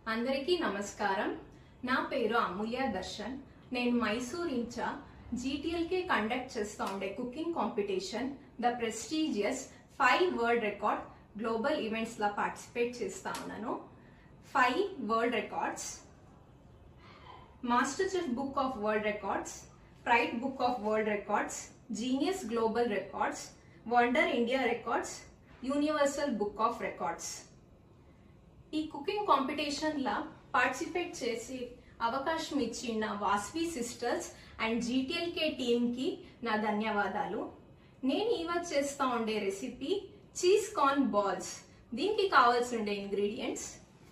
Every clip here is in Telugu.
అందరికీ నమస్కారం నా పేరు అమూల్య దర్శన్ నేను మైసూర్ ఇంచా జీటీఎల్కే కండక్ట్ చేస్తూ ఉండే cooking competition the prestigious five world record global events లా పార్టిసిపేట్ చేస్తా ఉన్నాను five world records master chef book of world records pride book of world records genius global records wonder India records universal book of records ఈ కుకింగ్ కాంపిటీషన్ లా పార్టిసిపేట్ చేసి అవకాశం ఇచ్చిన Vasavi sisters and GTLK team కి నా ధన్యవాదాలు నేను ఇవాళ చేస్తా ఉండే రెసిపీ చీజ్ కార్న్ బాల్స్ దీనికి కావాల్సి ఉండే ఇంగ్రీడియంట్స్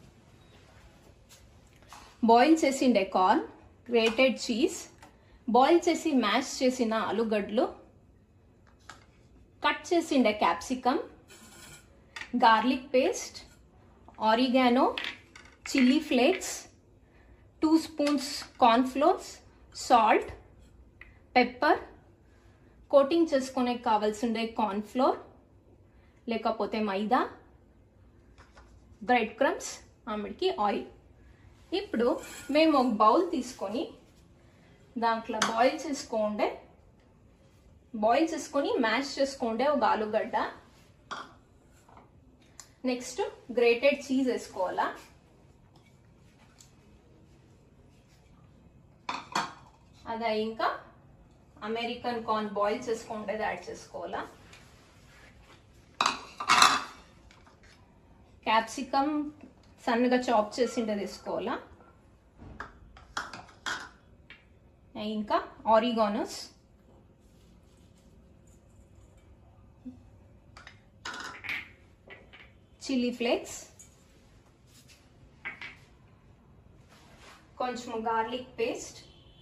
బాయిల్ చేసిండే కార్న్ గ్రేటెడ్ చీజ్ బాయిల్ చేసి మ్యాష్ చేసిన ఆలుగడ్డలు కట్ చేసిండే capsicum garlic paste oregano chilli flakes two spoons cornflours salt pepper coating చేసుకునే కావాల్సిండే కార్న్ఫ్లోర్ లేకపోతే మైదా బ్రెడ్ క్రమ్స్ ఆమెడికి ఆయిల్ ఇప్పుడు మేము ఒక బౌల్ తీసుకొని దాంట్లో బాయిల్ చేసుకోండే బాయిల్ చేసుకొని మ్యాష్ చేసుకోండే ఒక ఆలుగడ్డ నెక్స్ట్ గ్రేటెడ్ చీజ్ వేసుకోవాలా అదా ఇంకా అమెరికన్ కార్న్ బాయిల్ చేసుకుంటే యాడ్ చేసుకోవాలా క్యాప్సికమ్ సన్నగా చాప్ చేసిండే తీసుకోవాలా ఇంకా ఆరిగానోస్ చిల్లీ ఫ్లేక్స్ కొంచెం garlic paste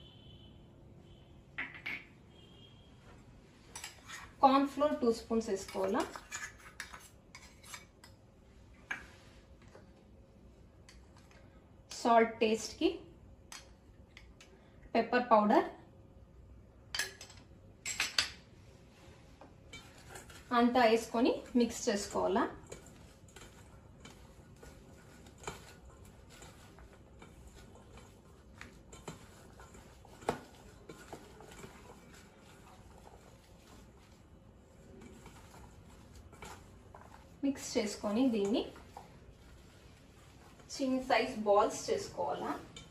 corn flour two spoons వేసుకోవాలా సాల్ట్ టేస్ట్కి పెప్పర్ పౌడర్ అంతా వేసుకొని మిక్స్ చేసుకోవాలా మిక్స్ చేసుకొని దీన్ని చిన్న సైజ్ బాల్స్ చేసుకోవాలా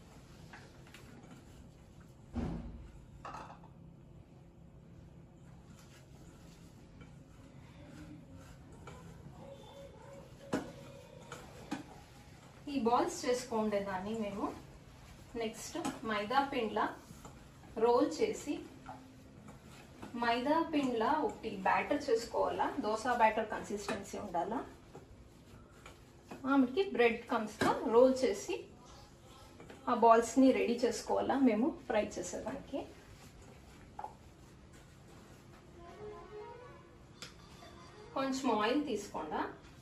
ఈ బాల్స్ చేసుకోండే దాన్ని మేము నెక్స్ట్ మైదా పిండ్ల రోల్ చేసి మైదా పిండ్ల ఒకటి బ్యాటర్ చేసుకోవాలా దోశ బ్యాటర్ కన్సిస్టెన్సీ ఉండాలా ఆమెకి బ్రెడ్ కమ్స్తో రోల్ చేసి ఆ బాల్స్ని రెడీ చేసుకోవాలా మేము ఫ్రై చేసేదానికి కొంచెం ఆయిల్ తీసుకోండా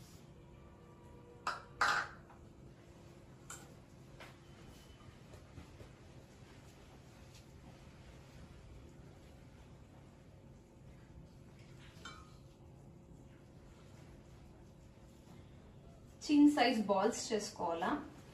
చిన్న సైజ్ బాల్స్ చేసుకోవాలా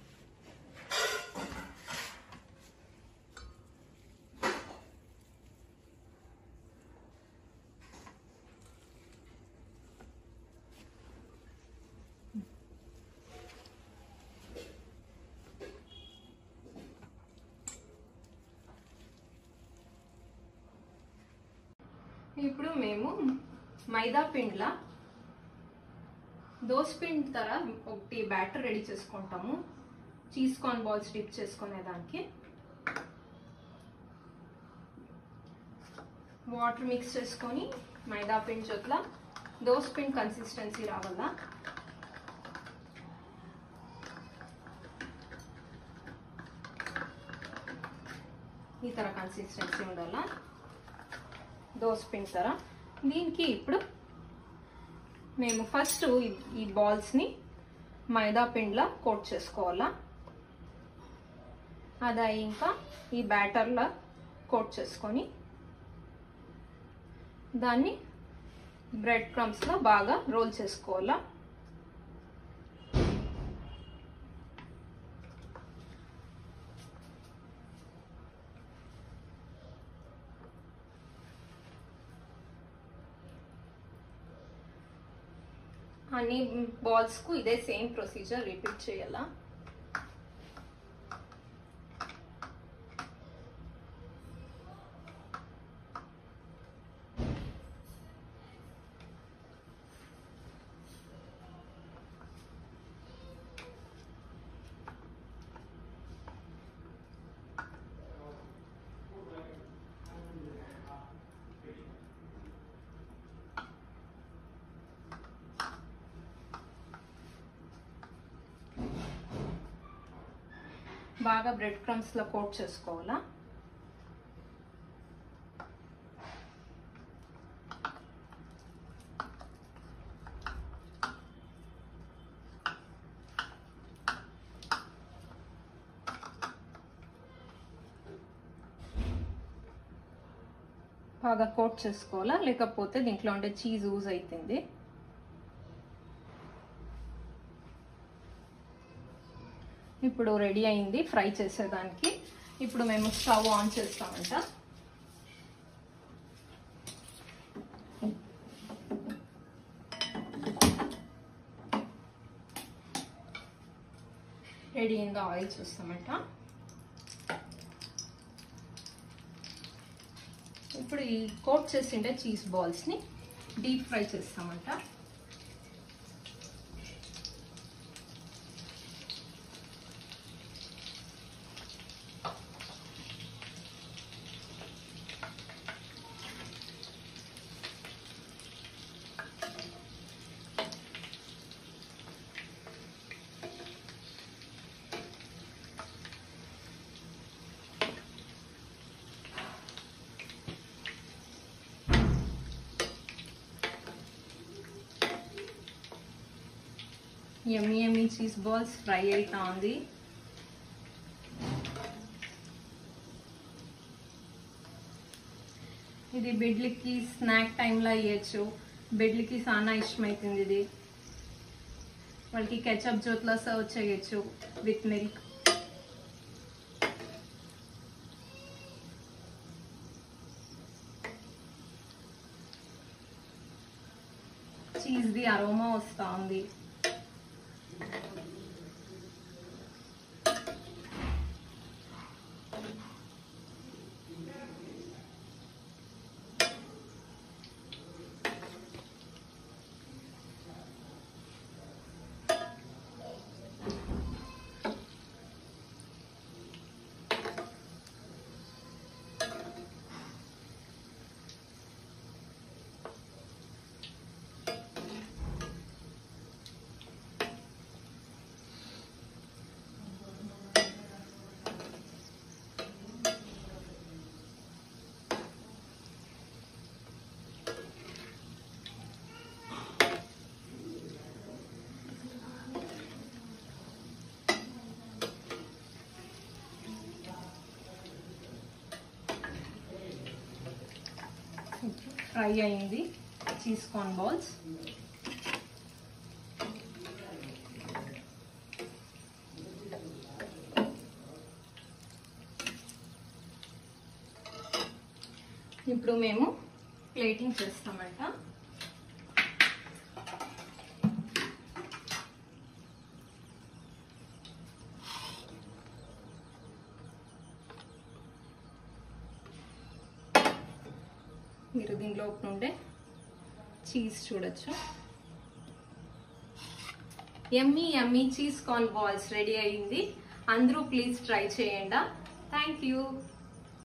ఇప్పుడు మేము మైదా పిండ్ల దోస్ పిండి తర ఒకటి బ్యాటర్ రెడీ చేసుకుంటాము చీజ్ కార్న్ బాల్స్ డిప్ చేసుకునే దానికి వాటర్ మిక్స్ చేసుకొని మైదా పిండి చోట్ల దోస్ పిండి కన్సిస్టెన్సీ రావాలా ఈ తర కన్సిస్టెన్సీ ఉండాలా దోస్ పిండి తర దీనికి ఇప్పుడు మేము ఫస్ట్ ఈ బాల్స్ని మైదా పిండిలో కోట్ చేసుకోవాలా అదా ఇంకా ఈ బ్యాటర్లో కోట్ చేసుకొని దాన్ని బ్రెడ్ క్రమ్స్లో బాగా రోల్ చేసుకోవాలా అన్ని బాల్స్కు ఇదే సేమ్ ప్రొసీజర్ రిపీట్ చేయాలా బాగా బ్రెడ్ క్రమ్స్ లో కోట్ చేసుకోవాలా బాగా కోట్ చేసుకోవాలా లేకపోతే దీంట్లో ఉండే చీజ్ యూజ్ అవుతుంది ఇప్పుడు రెడీ అయింది ఫ్రై చేసేదానికి ఇప్పుడు మేము స్టవ్ ఆన్ చేస్తామంట రెడీ అయిందో ఆయిల్ చూస్తామంట ఇప్పుడు ఈ కోట్ చేసిండే చీజ్ బాల్స్ని డీప్ ఫ్రై చేస్తామంట ఎమ్మి ఎమ్మి చీజ్ బాల్స్ ఫ్రై అవుతా ఉంది ఇది బిడ్లకి స్నాక్ టైంలో వేయచ్చు బిడ్లకి చాలా ఇష్టమవుతుంది ఇది వాళ్ళకి కెచప్ జోత్లో సర్వ్ చేయొచ్చు విత్ మిల్క్ చీజ్ది అరోమా వస్తూ ఉంది ఫ్రై అయింది చీజ్ కార్న్ బాల్స్ ఇప్పుడు మేము ప్లేటింగ్ చేస్తామంట మీరు దీనిలో ఉండే చీజ్ చూడొచ్చు ఎమ్మీ ఎమ్మీ చీజ్ కార్న్ బాల్స్ రెడీ అయింది అందరూ ప్లీజ్ ట్రై చేయండి థ్యాంక్ యూ